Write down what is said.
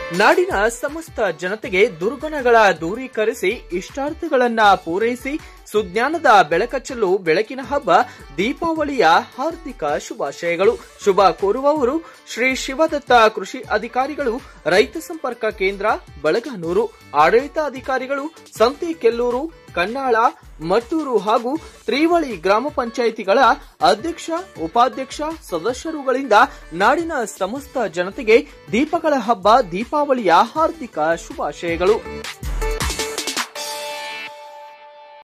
ನಾಡಿನ ಸಮಸ್ತ ಜನತೆಗೆ ದುರ್ಗುಣಗಳ ದೂರೀಕರಿಸಿ ಇಷ್ಟಾರ್ಥಗಳನ್ನ ಪೂರೈಸಿ ಸುಜ್ಞಾನದ ಬೆಳಕಚ್ಚಲು ಬೆಳಕಿನ ಹಬ್ಬ ದೀಪಾವಳಿಯ ಹಾರ್ದಿಕ ಶುಭಾಶಯಗಳು ಶುಭ ಕೋರುವವರು ಶ್ರೀ ಶಿವದತ್ತ ಕೃಷಿ ಅಧಿಕಾರಿಗಳು ರೈತ ಸಂಪರ್ಕ ಕೇಂದ್ರ ಬಳಗಾನೂರು ಆಡಳಿತ ಅಧಿಕಾರಿಗಳು ಸಂತಿಕೆಲ್ಲೂರು ಕನ್ನಾಳ ಮಟ್ಟೂರು ಹಾಗೂ ತ್ರಿವಳಿ ಗ್ರಾಮ ಪಂಚಾಯಿತಿಗಳ ಅಧ್ಯಕ್ಷ ಉಪಾಧ್ಯಕ್ಷ ಸದಸ್ಯರುಗಳಿಂದ ನಾಡಿನ ಸಮಸ್ತ ಜನತೆಗೆ ದೀಪಗಳ ಹಬ್ಬ ದೀಪಾವಳಿಯ ಹಾರ್ದಿಕ ಶುಭಾಶಯಗಳು